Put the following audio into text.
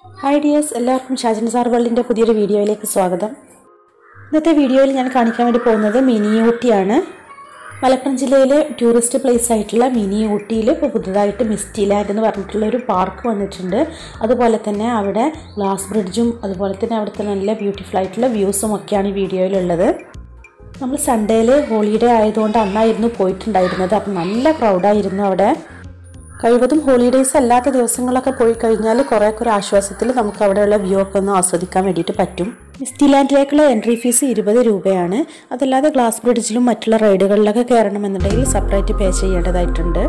hi dears എല്ലാവർക്കും Shajan sir വേൾഡിൻ്റെ പുതിയൊരു വീഡിയോയിലേക്ക് സ്വാഗതം ഇന്നത്തെ വീഡിയോയിൽ ഞാൻ കാണിക്കാൻ വേണ്ടി പോകുന്നത് മിനി ഊട്ടിയാണ് മലപ്പുറം ജില്ലയിലെ ടൂറിസ്റ്റ് പ്ലേസ് ആയിട്ടുള്ള മിനി ഊട്ടിയിൽ ഇപ്പോൾ പുതുതായിട്ട് മിസ്റ്റി ലാൻഡ് എന്ന് പറഞ്ഞിട്ടുള്ള ഒരു പാർക്ക് വന്നിട്ടുണ്ട് അതുപോലെ തന്നെ അവിടെ ഗ്ലാസ് ബ്രിഡ്ജും അതുപോലെ തന്നെ അവിടുത്തെ നല്ല ബ്യൂട്ടിഫുൾ ആയിട്ടുള്ള വ്യൂസും ഒക്കെയാണ് ഈ വീഡിയോയിലുള്ളത് നമ്മൾ സൺഡേയിൽ ഹോളിഡേ ആയതുകൊണ്ട് അന്നായിരുന്നു പോയിട്ടുണ്ടായിരുന്നത് അപ്പം നല്ല ക്രൗഡായിരുന്നു അവിടെ കഴിവതും ഹോളിഡേയ്സ് അല്ലാത്ത ദിവസങ്ങളൊക്കെ പോയി കഴിഞ്ഞാൽ കുറേയൊക്കെ ഒരു ആശ്വാസത്തിൽ നമുക്ക് അവിടെയുള്ള വ്യൂ ഒക്കെ ഒന്ന് ആസ്വദിക്കാൻ വേണ്ടിയിട്ട് പറ്റും മിസ്റ്റി ലാൻഡിലേക്കുള്ള എൻട്രി ഫീസ് ഇരുപത് രൂപയാണ് അതല്ലാതെ ഗ്ലാസ് ബ്രിഡ്ജിലും മറ്റുള്ള റൈഡുകളിലൊക്കെ കയറണമെന്നുണ്ടെങ്കിൽ സെപ്പറേറ്റ് പേ ചെയ്യേണ്ടതായിട്ടുണ്ട്